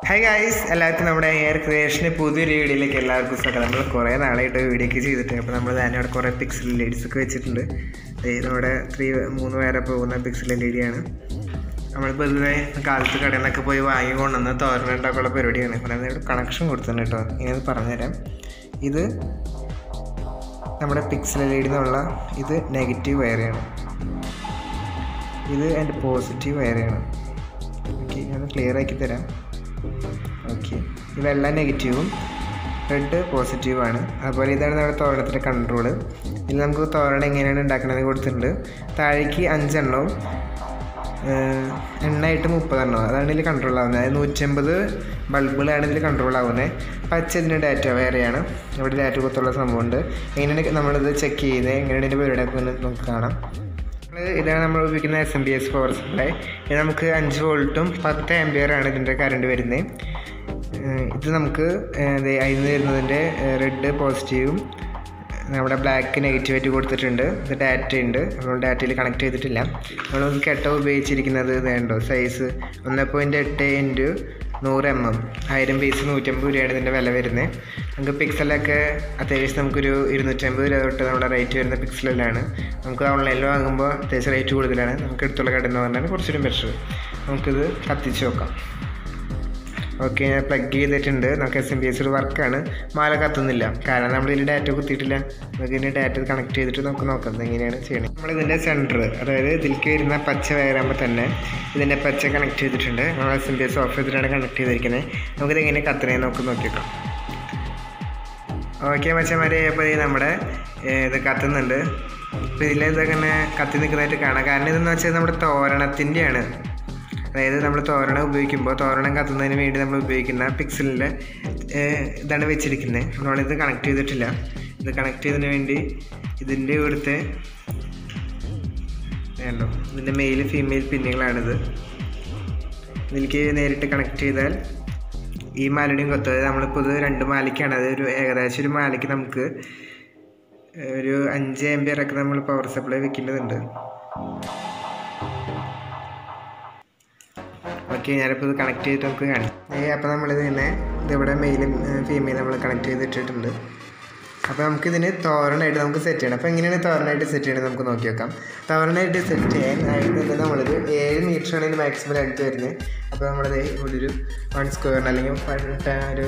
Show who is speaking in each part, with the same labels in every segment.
Speaker 1: hi guys എല്ലാവർക്കും നമ്മുടെ air ക്രിയേഷൻ്റെ പുതിയൊരു വീഡിയോയിലേക്ക് എല്ലാവർക്കും സ്വാഗതം നമ്മൾ കുറേ നാളായിട്ട് വീഡിയോ ഒക്കെ ചെയ്തിട്ട് അപ്പോൾ നമ്മൾ തന്നെ അവിടെ കുറേ പിക്സൽ ലൈഡ്സ് ഒക്കെ വെച്ചിട്ടുണ്ട് ദേ നമ്മുടെ ത്രീ മൂന്ന് പേരെ പോകുന്ന പിക്സൽ എൽ ഇ ഡി ആണ് നമ്മൾ പൊതുവെ കാലത്ത് കടയിൽ നിന്നൊക്കെ പോയി വാങ്ങി കൊണ്ടുവന്ന് തോരനുണ്ടാക്കാനുള്ള പരിപാടിയാണ് അപ്പോൾ ഞാൻ ഇവിടെ കണക്ഷൻ കൊടുത്തിട്ടുണ്ട് കേട്ടോ ഇനി അത് പറഞ്ഞുതരാം ഇത് നമ്മുടെ പിക്സൽ എൽ ഇ ഡി എന്നുള്ള ഇത് നെഗറ്റീവ് വയറാണ് ഇത് എൻ്റെ പോസിറ്റീവ് വയറാണ് ഓക്കെ ഞാൻ ക്ലിയർ ആക്കി തരാം ഓക്കെ ഈ വെള്ള നെഗറ്റീവും റെഡ് പോസിറ്റീവാണ് അതുപോലെ ഇതാണ് നമ്മുടെ തോരണത്തിൻ്റെ കൺട്രോള് ഇതിൽ നമുക്ക് തോരണം എങ്ങനെയാണ് ഉണ്ടാക്കണമെന്ന് കൊടുത്തിട്ടുണ്ട് താഴേക്ക് അഞ്ചെണ്ണവും ഏഹ്, എണ്ണായിട്ട് മുപ്പതെണ്ണം അതാണ് ഇതിൽ കൺട്രോൾ ആവുന്നത് അതായത് നൂറ്റമ്പത് ബൾബുകളാണ് ഇതിൽ കൺട്രോൾ ആവുന്നത് പച്ച ഇതിൻ്റെ ഡാറ്റ വേറെയാണ് ഇവിടെ ഡാറ്റ കുത്തുള്ള സംഭവമുണ്ട് എങ്ങനെയാണ് നമ്മളിത് ചെക്ക് ചെയ്യുന്നത് എങ്ങനെയാണ് ഇതിൻ്റെ പരിപാടിയൊക്കെ ഒന്ന് നമുക്ക് കാണാം നമ്മള് ഇതാണ് നമ്മൾ ഉപയോഗിക്കുന്ന S M B S power supply ഇത് നമുക്ക് അഞ്ച് വോൾട്ടും പത്ത് ആംബിയർ ആണ് ഇതിൻ്റെ കറണ്ട് വരുന്നത് ഏഹ് ഇത് നമുക്ക് ഏഹ് ദേ അതിൽ നിന്ന് വരുന്നതിൻ്റെ റെഡ് പോസിറ്റീവും നമ്മുടെ ബ്ലാക്ക് നെഗറ്റീവായിട്ട് കൊടുത്തിട്ടുണ്ട് ഇത് ഡാറ്റ ഉണ്ട് നമ്മൾ ഡാറ്റയിൽ കണക്ട് ചെയ്തിട്ടില്ല നമ്മൾ കെട്ട ഉപയോഗിച്ചിരിക്കുന്നത് ഇതുണ്ടോ സൈസ് ഒന്ന് പോയിൻറ്റ് എട്ട് ഇൻറ്റു നൂറ് എം എം ആയിരം പീസ് നൂറ്റമ്പത് രൂപയാണ് ഇതിൻ്റെ വില വരുന്നത് നമുക്ക് പിക്സലൊക്കെ അത്യാവശ്യം നമുക്കൊരു ഇരുന്നൂറ്റമ്പത് രൂപ തൊട്ട് നമ്മുടെ റേറ്റ് വരുന്ന പിക്സലിലാണ് നമുക്ക് ഓൺലൈനിൽ വാങ്ങുമ്പോൾ അത്യാവശ്യം റേറ്റ് കൂടുതലാണ് നമുക്ക് എടുത്തുള്ള കടയിൽ നിന്ന് പറഞ്ഞാൽ കുറച്ചുകൂടി ബെറ്റർ നമുക്കിത് കത്തിച്ച് നോക്കാം ഓക്കെ ഞാൻ പ്ലഗ് ചെയ്തിട്ടുണ്ട് നമുക്ക് എസ് എം ബി എസ് ഒരു വർക്കാണ് മാല കത്തുന്നില്ല കാരണം നമ്മൾ ഇതിൽ ഡാറ്റ കുത്തിയിട്ടില്ല നമുക്ക് ഇതിൻ്റെ ഡാറ്റ കണക്ട് ചെയ്തിട്ട് നമുക്ക് നോക്കാം ഇത് എങ്ങനെയാണ് ചെയ്യണത് നമ്മൾ ഇതിൻ്റെ സെൻറ്റർ അതായത് ഇതിലേക്ക് വരുന്ന പച്ച വയറാകുമ്പോൾ തന്നെ ഇതിൻ്റെ പച്ച കണക്ട് ചെയ്തിട്ടുണ്ട് നമ്മൾ S M B S off ചെയ്തിട്ടാണ് കണക്ട് ചെയ്തിരിക്കുന്നത് നമുക്കിത് എങ്ങനെ കത്തണേന്ന് നമുക്ക് നോക്കിയേക്കാം ഓക്കെ മച്ചന്മാരെ അപ്പോൾ ഇത് നമ്മുടെ ഏഹ്, ഇത് കത്തുന്നുണ്ട് അപ്പോൾ ഇതിൽ ഇതങ്ങനെ കത്തി നിൽക്കുന്നതായിട്ട് കാണാം കാരണം ഇതെന്ന് വെച്ചാൽ നമ്മുടെ തോരണത്തിൻ്റെയാണ് അതായത് നമ്മൾ തോരണം ഉപയോഗിക്കുമ്പോൾ തോരണം കത്തുന്നതിന് വേണ്ടി നമ്മൾ ഉപയോഗിക്കുന്ന പിക്സലിൻ്റെ ഇതാണ് വെച്ചിരിക്കുന്നത് നമ്മളിത് കണക്ട് ചെയ്തിട്ടില്ല ഇത് കണക്ട് ചെയ്തതിന് വേണ്ടി ഇതിൻ്റെ ഇവിടുത്തെ വേണ്ടോ ഇതിൻ്റെ മെയിൽ ഫീമെയിൽ പിന്നുകളാണിത് ഇതിലേക്ക് നേരിട്ട് കണക്ട് ചെയ്താൽ ഈ മാലയുടെയും കൊത്ത് അതായത് നമ്മളിപ്പോൾ ഇത് രണ്ട് മാലയ്ക്കാണ് അത് ഒരു ഏകദേശം ഒരു മാലയ്ക്ക് നമുക്ക് ഒരു അഞ്ച് എം ബി ഒക്കെ നമ്മൾ പവർ സപ്ലൈ വെക്കേണ്ടതുണ്ട് ഓക്കെ ഞാനിപ്പോൾ ഇത് കണക്ട് ചെയ്തിട്ട് നമുക്ക് കാണാം ഏ അപ്പോൾ നമ്മളിത് തന്നെ ഇതിവിടെ മെയിലും ഫീമെയിൽ നമ്മൾ കണക്ട് ചെയ്തിട്ടിട്ടുണ്ട് അപ്പോൾ നമുക്കിതിന് തോരണമായിട്ട് നമുക്ക് സെറ്റ് ചെയ്യണം അപ്പോൾ എങ്ങനെയാണ് തോരണമായിട്ട് സെറ്റ് ചെയ്യണത് നമുക്ക് നോക്കി നോക്കാം തോരണമായിട്ട് സെറ്റ് ചെയ്യാൻ ആയിട്ട് നമ്മളൊരു ഏഴ് മീറ്ററാണ് ഇതിന് മാക്സിമം അടുത്ത് വരുന്നത് അപ്പോൾ നമ്മളത് ഇവിടെ ഒരു വൺ സ്ക്വയറിന് അല്ലെങ്കിൽ പ- ഒരു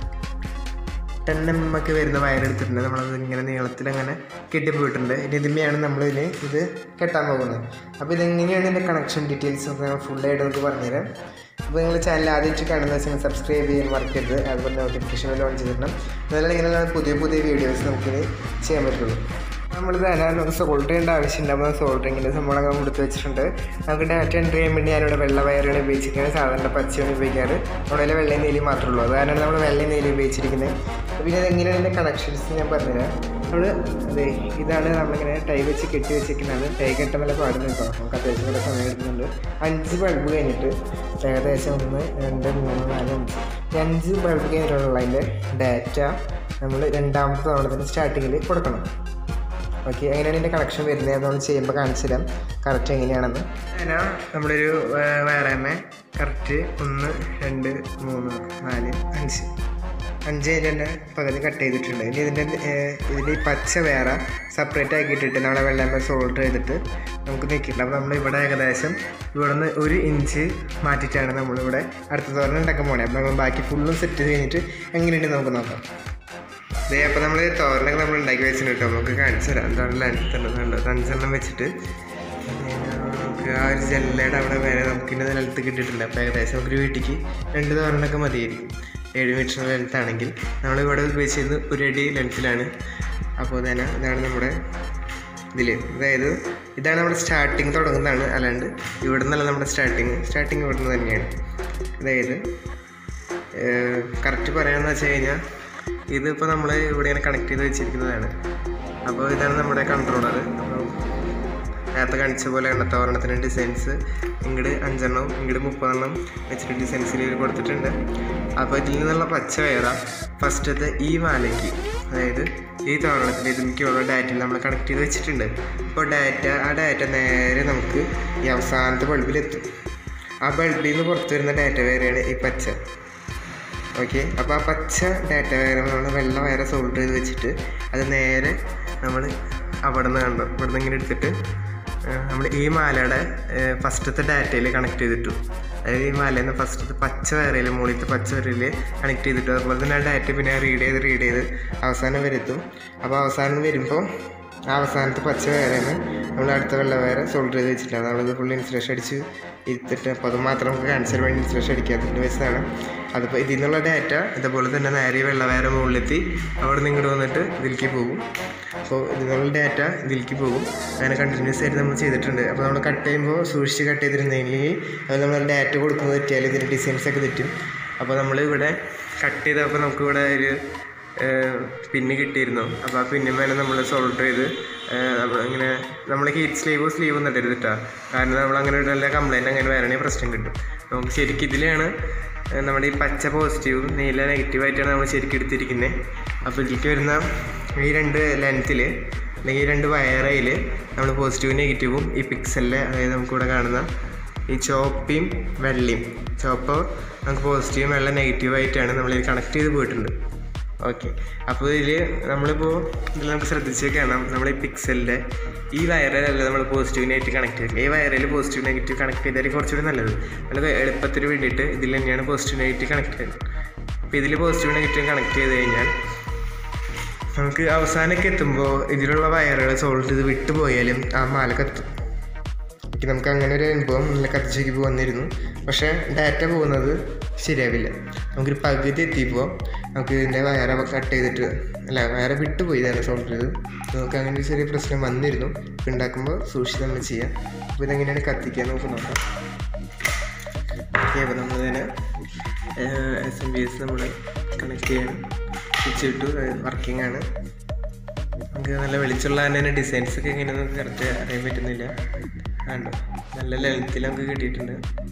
Speaker 1: ടെൻ എം ഒക്കെ വരുന്ന വയർ എടുത്തിട്ടുണ്ട് നമ്മളത് ഇങ്ങനെ നീളത്തിൽ അങ്ങനെ കെട്ടിപ്പോയിട്ടുണ്ട് ഇനി ഇതിന്മേയാണ് നമ്മളിതിന് ഇത് കെട്ടാൻ പോകുന്നത് അപ്പോൾ ഇതെങ്ങനെയാണ് ഇതിൻ്റെ കണക്ഷൻ ഡീറ്റെയിൽസ് ഒക്കെ ഫുള്ളായിട്ട് നമുക്ക് പറഞ്ഞുതരാം അപ്പോൾ നിങ്ങൾ ചാനൽ ആദ്യമായിട്ട് കാണുന്ന വെച്ചാൽ സബ്സ്ക്രൈബ് ചെയ്യാൻ മറക്കരുത് അതുപോലെ നോട്ടിഫിക്കേഷൻ ഓൺ ചെയ്തിടണം എന്നാലും ഇങ്ങനെയുള്ള പുതിയ പുതിയ വീഡിയോസ് നമുക്കിത് ചെയ്യാൻ പറ്റുള്ളൂ നമ്മൾ തന്നെ നമുക്ക് സോൾട്ട് ചെയ്യേണ്ട ആവശ്യമില്ല അപ്പോൾ സോൾട്ടിങ്ങിൻ്റെ സംഭവങ്ങളൊക്കെ നമ്മൾ എടുത്ത് വെച്ചിട്ടുണ്ട് നമുക്ക് ഡാറ്റ എൻട്രി ചെയ്യാൻ വേണ്ടി ഞാനിവിടെ വെള്ള വയറാണ് ഉപയോഗിച്ചിരിക്കുന്നത് സാധാരണ പച്ചയാണ് ഉപയോഗിക്കാറ് നമ്മുടെ വെള്ളയും നീലയും മാത്രമേ ഉള്ളൂ അതാണ് നമ്മൾ വെള്ളയും നീലയും ഉപയോഗിച്ചിരിക്കുന്നത് പിന്നെ അതെങ്ങനെയാണ് ഇതിൻ്റെ കണക്ഷൻസ് ഞാൻ പറഞ്ഞുതരാം നമ്മൾ അതെ ഇതാണ് നമ്മളിങ്ങനെ ടൈ വെച്ച് കെട്ടി വെച്ചിരിക്കുന്നതാണ് ടൈ കെട്ടാൻ വല്ല പാടുന്നു കേട്ടോ നമുക്ക് അത്യാവശ്യം നല്ല സമയം എടുക്കുന്നുണ്ട് അഞ്ച് ബൾബ് കഴിഞ്ഞിട്ട് ഏകദേശം ഒന്ന് രണ്ട് മൂന്ന് നാല് അഞ്ച് ഈ അഞ്ച് ബൾബ് കഴിഞ്ഞിട്ടുള്ള അതിൻ്റെ ഡാറ്റ നമ്മൾ രണ്ടാമത്തെ തവണത്തിന് സ്റ്റാർട്ടിങ്ങിൽ കൊടുക്കണം ഓക്കെ എങ്ങനെയാണ് ഇതിൻ്റെ കണക്ഷൻ വരുന്നത് അത് നമ്മൾ ചെയ്യുമ്പോൾ കാണിച്ചു തരാം കറക്റ്റ് എങ്ങനെയാണെന്ന് ഞാൻ നമ്മളൊരു വയറാമ കറക്റ്റ് ഒന്ന് രണ്ട് മൂന്ന് നാല് അഞ്ച് അഞ്ച് അതിൻ്റെ പകുതി കട്ട് ചെയ്തിട്ടുണ്ട് ഇനി ഇതിൻ്റെ ഇതിൻ്റെ ഈ പച്ച വേറെ സെപ്പറേറ്റ് ആക്കിയിട്ടിട്ട് നമ്മുടെ വെള്ളമ്മ സോൾട്ട് ചെയ്തിട്ട് നമുക്ക് നിൽക്കില്ല അപ്പോൾ നമ്മൾ ഇവിടെ ഏകദേശം ഇവിടെ നിന്ന് ഒരു ഇഞ്ച് മാറ്റിയിട്ടാണ് നമ്മളിവിടെ അടുത്ത തോരണം ഉണ്ടാക്കാൻ പോണേ അപ്പോൾ നമ്മൾ ബാക്കി ഫുള്ളും സെറ്റ് കഴിഞ്ഞിട്ട് എങ്ങനെയുണ്ട് നമുക്ക് നോക്കാം ദേ അപ്പോൾ നമ്മൾ തോരനൊക്കെ നമ്മൾ ഉണ്ടാക്കി വെച്ചിട്ട് കേട്ടോ നമുക്ക് കാണിച്ചു തരാം എന്താണ് ലെൻത്ത് ഉള്ളത് അഞ്ചെണ്ണം വെച്ചിട്ട് നമുക്ക് ആ ഒരു ജനലയുടെ അവിടെ വരെ നമുക്ക് ഇതിൻ്റെ നിലത്ത് കിട്ടിയിട്ടില്ല അപ്പോൾ ഏകദേശം നമുക്കൊരു വീട്ടിലേക്ക് രണ്ട് തോരനൊക്കെ മതിയായിരിക്കും ഏഴ് മീറ്റർ ലെൻത്ത് ആണെങ്കിൽ നമ്മളിവിടെ ഉപയോഗിച്ചിരുന്നത് ഒരു അടി ലെൻത്തിലാണ് അപ്പോൾ തന്നെ ഇതാണ് നമ്മുടെ ഇതിൽ അതായത് ഇതാണ് നമ്മുടെ സ്റ്റാർട്ടിങ് തുടങ്ങുന്നതാണ് അല്ലാണ്ട് ഇവിടെ നിന്നല്ല നമ്മുടെ സ്റ്റാർട്ടിങ് സ്റ്റാർട്ടിങ് ഇവിടെ നിന്ന് തന്നെയാണ് അതായത് കറക്റ്റ് പറയാമെന്ന് വെച്ച് കഴിഞ്ഞാൽ ഇതിപ്പോൾ നമ്മൾ ഇവിടെ ഇങ്ങനെ കണക്ട് ചെയ്ത് വെച്ചിരിക്കുന്നതാണ് അപ്പോൾ ഇതാണ് നമ്മുടെ കൺട്രോളർ അപ്പോൾ നേരത്തെ കാണിച്ച പോലെ എണ്ണത്തോരണത്തിന് ഡിസൈൻസ് ഇങ്ങോട്ട് അഞ്ചെണ്ണം ഇങ്ങോട്ട് മുപ്പതെണ്ണം വെച്ചിട്ട് ഡിസൈൻസിൽ കൊടുത്തിട്ടുണ്ട് അപ്പോൾ ഇതിൽ നിന്നുള്ള പച്ച വയറ ഫസ്റ്റത്തെ ഈ മാലയ്ക്ക് അതായത് ഈ തോരണത്തിൽ ഇതിലേക്കുള്ള ഡാറ്റയിൽ നമ്മൾ കണക്ട് ചെയ്ത് വെച്ചിട്ടുണ്ട് അപ്പോൾ ഡാറ്റ ആ ഡാറ്റ നേരെ നമുക്ക് ഈ അവസാനത്തെ ബൾബിലെത്തും ആ ബൾബിൽ നിന്ന് പുറത്ത് വരുന്ന ഡാറ്റ വരെയാണ് ഈ പച്ച ഓക്കെ അപ്പോൾ ആ പച്ച ഡാറ്റ വയർ നമ്മൾ വെള്ള വയർ സോൾഡർ ചെയ്ത് വെച്ചിട്ട് അത് നേരെ നമ്മൾ അവിടെ നിന്ന് കണ്ടു ഇവിടെ നിന്ന് ഇങ്ങനെ എടുത്തിട്ട് നമ്മൾ ഈ മാലയുടെ ഫസ്റ്റത്തെ ഡാറ്റയിൽ കണക്ട് ചെയ്തിട്ടു അതായത് ഈ മാലയിൽ നിന്ന് ഫസ്റ്റത്തെ പച്ച വയറിൽ മുകളിലത്തെ പച്ച വയറിൽ കണക്ട് ചെയ്തിട്ടു അതുപോലെ തന്നെ ആ ഡാറ്റ പിന്നെ റീഡ് ചെയ്ത് റീഡ് ചെയ്ത് അവസാനം വരെത്തും അപ്പോൾ അവസാനം വരുമ്പോൾ ആ അവസാനത്തെ പച്ച വയറാണ് നമ്മൾ അടുത്ത വെള്ള വയറ് സോൾഡർ ചെയ്ത് വെച്ചിട്ടാണ് നമ്മളിത് ഫുൾ ഇൻസുലേഷൻ അടിച്ച് ഇരുത്തിട്ട് അപ്പോൾ അത് മാത്രം നമുക്ക് ക്യാൻസർ വേണ്ടി ഇൻസുലേഷൻ അടിക്കാത്തതിൻ്റെ വെച്ചതാണ് അതിപ്പോൾ ഇതിൽ നിന്നുള്ള ഡാറ്റ ഇതുപോലെ തന്നെ നേരെ വെള്ള വയറ് മുകളിലെത്തി അവിടെ നിന്ന് ഇങ്ങോട്ട് വന്നിട്ട് ഇതിലേക്ക് പോകും അപ്പോൾ ഇതിൽ നിന്നുള്ള ഡാറ്റ ഇതിലേക്ക് പോകും അങ്ങനെ കണ്ടിന്യൂസ് ആയിട്ട് നമ്മൾ ചെയ്തിട്ടുണ്ട് അപ്പോൾ നമ്മൾ കട്ട് ചെയ്യുമ്പോൾ സൂക്ഷിച്ച് കട്ട് ചെയ്തിരുന്നെങ്കിൽ അത് നമ്മൾ ഡാറ്റ കൊടുക്കുന്നത് തെറ്റിയാൽ ഇതിൻ്റെ ഡിസൈൻസ് ഒക്കെ തെറ്റും അപ്പോൾ നമ്മൾ ഇവിടെ കട്ട് ചെയ്തപ്പോൾ നമുക്ക് ഇവിടെ ഒരു പിന്ന് കിട്ടിയിരുന്നു അപ്പോൾ ആ പിന്നു മേലെ നമ്മൾ സോൾഡർ ചെയ്ത് നമ്മൾ ഇങ്ങനെ നമ്മൾ ഹീറ്റ് സ്ലീവ് സ്ലീവ് ഒന്നും ഇടരുത് കേട്ടോ കാരണം നമ്മൾ അങ്ങനെ ഇടല കംപ്ലൈൻറ്റ് അങ്ങനെ വരണേ പ്രശ്നം കിട്ടും നമുക്ക് ശരിക്കും ഇതിലാണ് ഏഹ് നമ്മുടെ ഈ പച്ച പോസിറ്റീവും നീല നെഗറ്റീവായിട്ടാണ് നമ്മൾ ശരിക്കും എടുത്തിരിക്കുന്നത് അപ്പോൾ ഇതിലേക്ക് വരുന്ന ഈ രണ്ട് ലെൻത്തിൽ അല്ലെങ്കിൽ ഈ രണ്ട് വയറയിൽ നമ്മൾ പോസിറ്റീവും നെഗറ്റീവും ഈ പിക്സലിലെ അതായത് നമുക്കിവിടെ കാണുന്ന ഈ ചോപ്പയും വെള്ളയും ചോപ്പ് നമുക്ക് പോസിറ്റീവും വെള്ള നെഗറ്റീവായിട്ടാണ് നമ്മളിത് കണക്ട് ചെയ്ത് പോയിട്ടുണ്ട് ഓക്കെ അപ്പോൾ ഇതിൽ നമ്മളിപ്പോൾ ഇതിൽ നമുക്ക് ശ്രദ്ധിച്ച് കാണാം നമ്മൾ ഈ പിക്സലിൻ്റെ ഈ വയറിലല്ല നമ്മൾ പോസിറ്റീവ് നെഗറ്റീവ് കണക്ട് ചെയ്തില്ല ഈ വയറിൽ പോസിറ്റീവ് നെഗറ്റീവ് കണക്ട് ചെയ്താൽ കുറച്ചുകൂടി നല്ലത് നമ്മൾ എളുപ്പത്തിന് വേണ്ടിയിട്ട് ഇതിൽ തന്നെയാണ് പോസിറ്റീവ് നെഗറ്റീവ് കണക്ട് ചെയ്യുന്നത് അപ്പോൾ ഇതിൽ പോസിറ്റീവ് നെഗറ്റീവ് കണക്ട് ചെയ്ത് കഴിഞ്ഞാൽ നമുക്ക് അവസാനമൊക്കെ എത്തുമ്പോൾ ഇതിലുള്ള വയറുകൾ സോൾട്ട് ചെയ്ത് വിട്ടുപോയാലും ആ മാല കത്തും എനിക്ക് നമുക്ക് അങ്ങനെ ഒരു അനുഭവം നല്ല കത്തിച്ചേക്ക് വന്നിരുന്നു പക്ഷേ ഡാറ്റ പോകുന്നത് ശരിയാവില്ല നമുക്കൊരു പകുതി എത്തിയപ്പോൾ നമുക്ക് ഇതിൻ്റെ വയറ കട്ട് ചെയ്തിട്ട് അല്ല വയറ വിട്ടുപോയി ഇതാണ് സോൾട്ട് ചെയ്ത് നമുക്ക് അങ്ങനെ ഒരു ചെറിയ പ്രശ്നം വന്നിരുന്നു ഇപ്പോൾ ഉണ്ടാക്കുമ്പോൾ സൂക്ഷിച്ച് നമ്മൾ ചെയ്യാം അപ്പോൾ ഇതെങ്ങനെയാണ് കത്തിക്കുക നമുക്ക് നോക്കാം ഓക്കെ അപ്പോൾ നമ്മൾ തന്നെ എസ് എം ബി എസ് നമ്മൾ കണക്ട് ചെയ്യണം സ്വിച്ച് ഇട്ടു വർക്കിംഗ് ആണ് നമുക്ക് നല്ല വെളിച്ചുള്ള തന്നെ ഡിസൈൻസ് ഒക്കെ എങ്ങനെയാണെന്ന് നമുക്ക് കറക്റ്റ് അറിയാൻ പറ്റുന്നില്ല കണ്ടോ നല്ല ലെങ്ത്തിൽ നമുക്ക് കിട്ടിയിട്ടുണ്ട്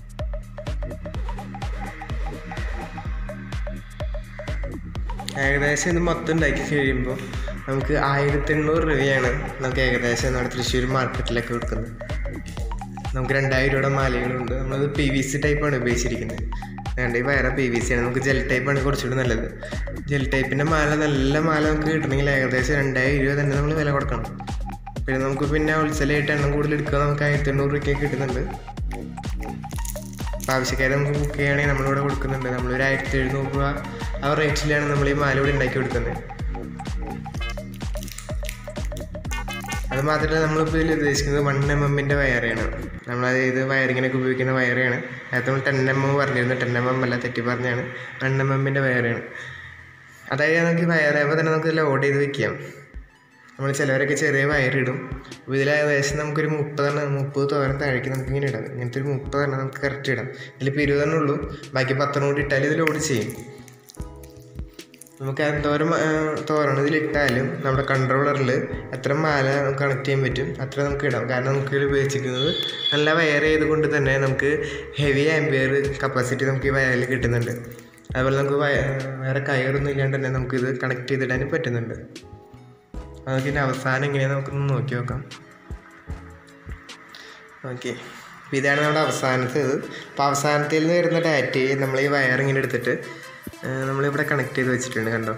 Speaker 1: ഏകദേശം ഇത് മൊത്തം ഉണ്ടാക്കി കഴിയുമ്പോൾ നമുക്ക് ആയിരത്തി എണ്ണൂറ് രൂപയാണ് നമുക്ക് ഏകദേശം നമ്മുടെ തൃശ്ശൂർ മാർക്കറ്റിലൊക്കെ കൊടുക്കുന്നത് നമുക്ക് രണ്ടായിരം രൂപയുടെ മാലകളുണ്ട് നമ്മളത് പി വി സി ടൈപ്പാണ് ഉപയോഗിച്ചിരിക്കുന്നത് വേണ്ട ഈ വയറ പി വി സി ആണ് നമുക്ക് ജെൽ ടൈപ്പാണ് കുറച്ചുകൂടി നല്ലത് ജെൽ ടൈപ്പിൻ്റെ മാല നല്ല മാല നമുക്ക് കിട്ടണമെങ്കിൽ ഏകദേശം രണ്ടായിരം രൂപ തന്നെ നമ്മൾ വില കൊടുക്കണം പിന്നെ നമുക്ക് പിന്നെ ഹോൾസെയിലായിട്ട് എണ്ണം കൂടുതൽ എടുക്കുക നമുക്ക് ആയിരത്തി എണ്ണൂറ് രൂപയ്ക്ക് കിട്ടുന്നുണ്ട് അപ്പോൾ ആവശ്യക്കാരെ നമുക്ക് ബുക്ക് ചെയ്യുകയാണെങ്കിൽ നമ്മളിവിടെ കൊടുക്കുന്നുണ്ട് നമ്മളൊരു ആയിരത്തി എഴുന്നൂറ് രൂപ ആ റേറ്റിലാണ് നമ്മൾ ഈ മാല ഇവിടെ ഉണ്ടാക്കി കൊടുക്കുന്നത് അത് മാത്രമല്ല നമ്മളിപ്പോൾ ഇതിൽ ഉദ്ദേശിക്കുന്നത് വൺ എം എമ്മിൻ്റെ വയറാണ് നമ്മളത് ഇത് വയറിങ്ങിനൊക്കെ ഉപയോഗിക്കുന്ന വയറാണ് നേരത്തെ നമ്മൾ ടെൻ എം എം പറഞ്ഞിരുന്നു ടെൻ എം എം അല്ല തെറ്റി പറഞ്ഞാണ് വൺ എം എമ്മിൻ്റെ വയറാണ് അതായത് നമുക്ക് വയറാകുമ്പോൾ തന്നെ നമുക്ക് ലോഡ് ചെയ്ത് വെക്കാം നമ്മൾ ചിലവരൊക്കെ ചെറിയ വയറിടും അപ്പോൾ ഇതിൽ ഏകദേശം നമുക്കൊരു മുപ്പതെണ്ണം മുപ്പത് തോരം താഴേക്ക് നമുക്ക് ഇങ്ങനെ ഇടാം ഇങ്ങനത്തെ ഒരു മുപ്പതെണ്ണം നമുക്ക് കറക്റ്റ് ഇടാം ഇതിലിപ്പോൾ ഇരുപതെണ്ണം ഉള്ളൂ ബാക്കി പത്തെണ്ണം കൂടി ഇട്ടാൽ ഇത് ലോഡ് ചെയ്യും നമുക്ക് എന്തോരം തോരണം ഇതിലിട്ടാലും നമ്മുടെ കൺട്രോളറിൽ എത്ര മാല നമുക്ക് കണക്ട് ചെയ്യാൻ പറ്റും അത്ര നമുക്ക് ഇടാം കാരണം നമുക്ക് ഇതിൽ ഉപയോഗിച്ചിരിക്കുന്നത് നല്ല വയർ ചെയ്തുകൊണ്ട് തന്നെ നമുക്ക് ഹെവി ആംബിയർ കപ്പാസിറ്റി നമുക്ക് ഈ വയറിൽ കിട്ടുന്നുണ്ട് അതുപോലെ നമുക്ക് വയ- വേറെ കയറൊന്നും ഇല്ലാണ്ട് തന്നെ നമുക്കിത് കണക്ട് ചെയ്തിടാനും പറ്റുന്നുണ്ട് അതൊക്കെ ഇനി അവസാനം എങ്ങനെയാണെന്ന് നമുക്കൊന്ന് നോക്കി നോക്കാം ഓക്കെ അപ്പോൾ ഇതാണ് നമ്മുടെ അവസാനത്തേത് അപ്പോൾ അവസാനത്തിൽ നിന്ന് വരുന്ന ഡാറ്റയെ നമ്മൾ ഈ വയർ ഇങ്ങനെ എടുത്തിട്ട് ആ, നമ്മളിവിടെ കണക്ട് ചെയ്ത് വെച്ചിട്ടുണ്ട് കണ്ടോ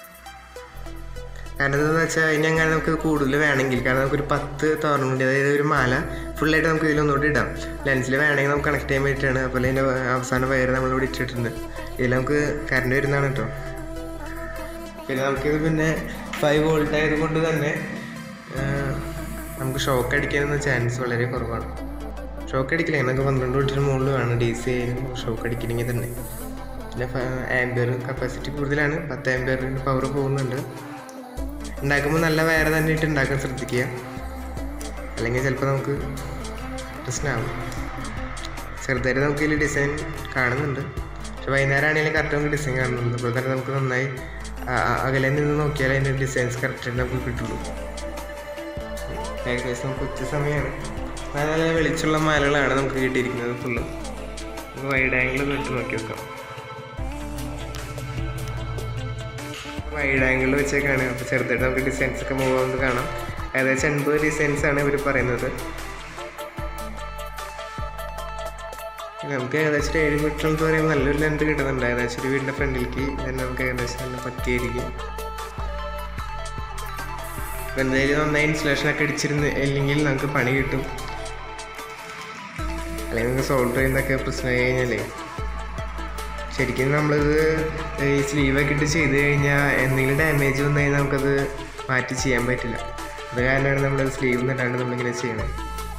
Speaker 1: കാരണം എന്താണെന്ന് വെച്ചാൽ ഇനി അങ്ങനെ നമുക്ക് കൂടുതൽ വേണമെങ്കിൽ കാരണം നമുക്കൊരു പത്ത് തോരണുണ്ട് അതായത് ഒരു മാല ഫുള്ളായിട്ട് നമുക്ക് ഇതിലൊന്നുകൂടി ഇടാം ലെൻസിൽ വേണമെങ്കിൽ നമുക്ക് കണക്ട് ചെയ്യാൻ വേണ്ടിയിട്ടാണ് അപ്പോൾ ഇതിൻ്റെ അവസാന വയർ നമ്മളിവിടെ ഇട്ടിട്ടുണ്ട് ഇതിൽ നമുക്ക് കറണ്ട് വരുന്നതാണ് കേട്ടോ പിന്നെ നമുക്കിത് പിന്നെ ഫൈവ് വോൾട്ട് ആയതുകൊണ്ട് തന്നെ ആ, നമുക്ക് ഷോക്ക് അടിക്കാനൊന്നും ചാൻസ് വളരെ കുറവാണ് ഷോക്ക് അടിക്കില്ല നമുക്ക് പന്ത്രണ്ട് വോൾട്ടിന് മുകളിൽ വേണം ഡി സി ആയാലും ഷോക്ക് അടിക്കണമെങ്കിൽ തന്നെ പിന്നെ ആംബിയർ കപ്പാസിറ്റി കൂടുതലാണ് പത്ത് ആംബിയറിൻ്റെ പവർ പോകുന്നുണ്ട് ഉണ്ടാക്കുമ്പോൾ നല്ല വയറ് തന്നെ ഇട്ട് ഉണ്ടാക്കാൻ ശ്രദ്ധിക്കുക അല്ലെങ്കിൽ ചിലപ്പോൾ നമുക്ക് പ്രശ്നമാകും ചെറുതായിട്ട് നമുക്ക് ഇതിൽ ഡിസൈൻ കാണുന്നുണ്ട് പക്ഷെ വൈകുന്നേരം ആണെങ്കിലും കറക്റ്റ് നമുക്ക് ഡിസൈൻ കാണുന്നുണ്ട് അപ്പോൾ തന്നെ നമുക്ക് നന്നായി ആ- ആ- അകലെ നിന്ന് നോക്കിയാൽ അതിൻ്റെ ഡിസൈൻസ് കറക്റ്റായിട്ട് നമുക്ക് കിട്ടുള്ളൂ ഏകദേശം നമുക്ക് ഉച്ച സമയമാണ് നല്ല നല്ല വെളിച്ചുള്ള മാലകളാണ് നമുക്ക് കിട്ടിയിരിക്കുന്നത് ഫുള്ള് നമുക്ക് വൈഡ് ആംഗിൾ ഇട്ട് നോക്കി വെക്കാം വൈഡ് ആംഗിളിൽ വെച്ചേക്കാണ് അപ്പോൾ ചെറുതായിട്ട് നമുക്ക് ഡിസൈൻസ് ഒക്കെ മൂവ് ആവുന്നത് കാണാം ഏകദേശം എൺപത് ഡിസൈൻസ് ആണ് ഇവർ പറയുന്നത് നമുക്ക് ഏകദേശം ഒരു ഏഴ് മീറ്റർ എന്ന് പറയുമ്പോൾ നല്ലൊരു ലെന്ത് കിട്ടുന്നുണ്ട് ഏകദേശം ഒരു വീടിൻ്റെ ഫ്രണ്ടിലേക്ക് തന്നെ നമുക്ക് ഏകദേശം നല്ല പറ്റിയായിരിക്കും അപ്പോൾ എന്തായാലും നന്നായി ഇൻസുലേഷൻ ഒക്കെ അടിച്ചിരുന്ന് ഇല്ലെങ്കിൽ നമുക്ക് പണി കിട്ടും അല്ലെങ്കിൽ നമുക്ക് സോൾവ് ചെയ്യുന്നതൊക്കെ പ്രശ്നമായി കഴിഞ്ഞാലേ ശരിക്കും നമ്മളിത് ഈ സ്ലീവൊക്കെ ഇട്ട് ചെയ്ത് കഴിഞ്ഞാൽ എന്തെങ്കിലും ഡാമേജ് വന്നു കഴിഞ്ഞാൽ നമുക്കത് മാറ്റി ചെയ്യാൻ പറ്റില്ല അത് കാരണമാണ് നമ്മൾ സ്ലീവ് എന്നിട്ടാണ് നമ്മളിങ്ങനെ ചെയ്യണത്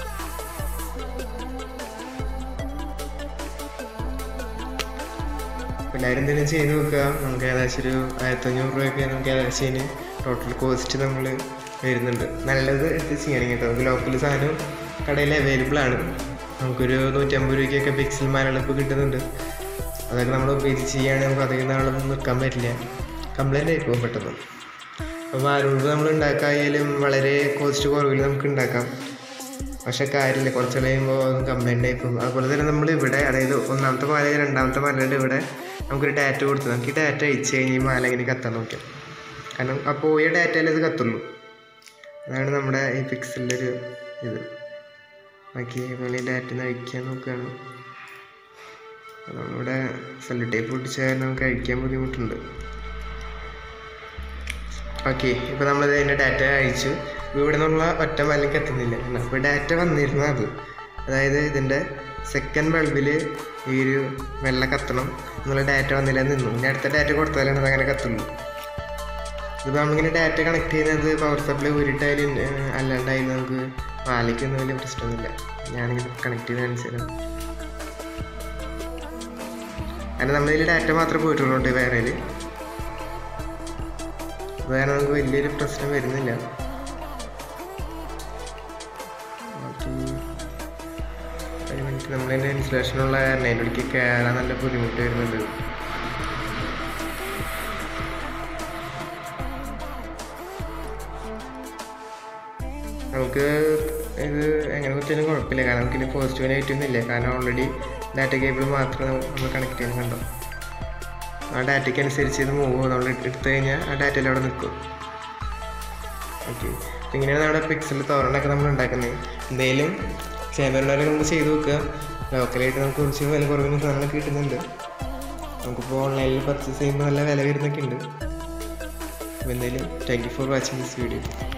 Speaker 1: എല്ലാവരും എന്തെങ്കിലും ചെയ്ത് നോക്കുക നമുക്ക് ഏകദേശം ഒരു ആയിരത്തഞ്ഞൂറ് രൂപയൊക്കെ നമുക്ക് ഏകദേശം ഇതിന് ടോട്ടൽ കോസ്റ്റ് നമ്മൾ വരുന്നുണ്ട് നല്ലത് എടുത്ത് ചെയ്യണം കേട്ടോ നമുക്ക് ലോക്കൽ സാധനം കടയിൽ അവൈലബിൾ ആണ് നമുക്കൊരു നൂറ്റമ്പത് രൂപയ്ക്കൊക്കെ പിക്സൽ മാനുകളിപ്പോൾ കിട്ടുന്നുണ്ട് അതൊക്കെ നമ്മൾ ഉപയോഗിച്ച് ചെയ്യുകയാണെങ്കിൽ നമുക്ക് അധികം നാളൊന്നും നിൽക്കാൻ പറ്റില്ല കംപ്ലൈൻ്റ് ആയി പോകും പെട്ടെന്ന് അപ്പോൾ മാനുകൾ നമ്മൾ ഉണ്ടാക്കായാലും വളരെ കോസ്റ്റ് കുറവിൽ നമുക്ക് ഉണ്ടാക്കാം പക്ഷെ കാര്യമില്ല കുറച്ച് കഴിയുമ്പോൾ അത് കംപ്ലൈൻ്റ് ആയി പോകും അതുപോലെ തന്നെ നമ്മൾ ഇവിടെ അതായത് ഒന്നാമത്തെ മാല രണ്ടാമത്തെ മാലയുടെ ഇവിടെ നമുക്കൊരു ഡാറ്റ കൊടുത്തു നമുക്ക് ഈ ഡാറ്റ അയച്ചു കഴിഞ്ഞ് ഈ മാല ഇങ്ങനെ കത്താൻ നോക്കാം കാരണം ആ പോയ ഡാറ്റയിൽ ഇത് കത്തുള്ളൂ അതാണ് നമ്മുടെ ഈ പിക്സലിൻ്റെ ഒരു ഇത് ബാക്കി നമ്മൾ ഈ ഡാറ്റ അയക്കാൻ നോക്കുകയാണ് അപ്പോൾ നമ്മളിവിടെ സെല്ലോ ടേപ്പ് പൊട്ടിച്ചാൽ നമുക്ക് അഴിക്കാൻ ബുദ്ധിമുട്ടുണ്ട് ഓക്കെ ഇപ്പോൾ നമ്മൾ അതിൻ്റെ ഡാറ്റ അയച്ചു ഇവിടെ നിന്നുള്ള ഒറ്റ മലയ്ക്ക് എത്തുന്നില്ല അപ്പോൾ ഡാറ്റ വന്നിരുന്നു അത് അതായത് ഇതിൻ്റെ സെക്കൻഡ് ബൾബിൽ ഈ ഒരു വെള്ള കത്തണം എന്നുള്ള ഡാറ്റ വന്നില്ല നിന്നു ഇനി അടുത്ത ഡാറ്റ കൊടുത്താലാണ് അത് അങ്ങനെ കത്തുള്ളൂ ഇതിപ്പോൾ നമ്മളിങ്ങനെ ഡാറ്റ കണക്ട് ചെയ്യുന്നത് പവർ സപ്ലൈ ഊരിട്ടായാലും ഏഹ്, അല്ലാണ്ടായാലും നമുക്ക് മാലയ്ക്കൊന്നും വലിയ പ്രശ്നമൊന്നുമില്ല ഞാനിങ്ങനെ കണക്ട് ചെയ്ത് കാണിച്ചുതരാം കാരണം നമ്മളിതിൽ ഡാറ്റ മാത്രമേ പോയിട്ടുള്ളൂ കേട്ടോ ഈ വേറെ വേറെ നമുക്ക് വലിയൊരു പ്രശ്നം വരുന്നില്ല ബാക്കി ഒരു മിനിറ്റ് നമ്മളതിൻ്റെ ഇൻസുലേഷനുള്ള കാരണം അതിൻ്റെ ഇടയ്ക്ക് കയറാൻ നല്ല ബുദ്ധിമുട്ട് വരുന്നുണ്ട് നമുക്ക് ഇത് എങ്ങനെ കുത്തിയാലും കുഴപ്പമില്ല കാരണം നമുക്കിനി പോസിറ്റീവ് നെഗറ്റീവ് ഇല്ല കാരണം ഓൾറെഡി ഡാറ്റ കേബിൾ മാത്രമേ നമ്മൾ കണക്ട് ചെയ്യുന്നത് കണ്ടോ ആ ഡാറ്റയ്ക്ക് അനുസരിച്ച് ഇത് മൂവ് നമ്മൾ എടുത്തു കഴിഞ്ഞാൽ ആ ഡാറ്റയിൽ അവിടെ നിൽക്കും ഓക്കെ അപ്പം ഇങ്ങനെയാണ് നമ്മുടെ പിക്സൽ തോരണമൊക്കെ നമ്മൾ ഉണ്ടാക്കുന്നത് എന്തെങ്കിലും ചെയ്യാനുള്ളവരൊക്കെ നമുക്ക് ചെയ്ത് നോക്കുക ലോക്കലായിട്ട് നമുക്ക് കുറച്ച് വില കുറവിന് സാധനങ്ങളൊക്കെ കിട്ടുന്നുണ്ട് നമുക്കിപ്പോൾ ഓൺലൈനിൽ പർച്ചേസ് ചെയ്യുമ്പോൾ നല്ല വില വരുന്നൊക്കെ ഉണ്ട് അപ്പോൾ എന്തായാലും thank you for watching this video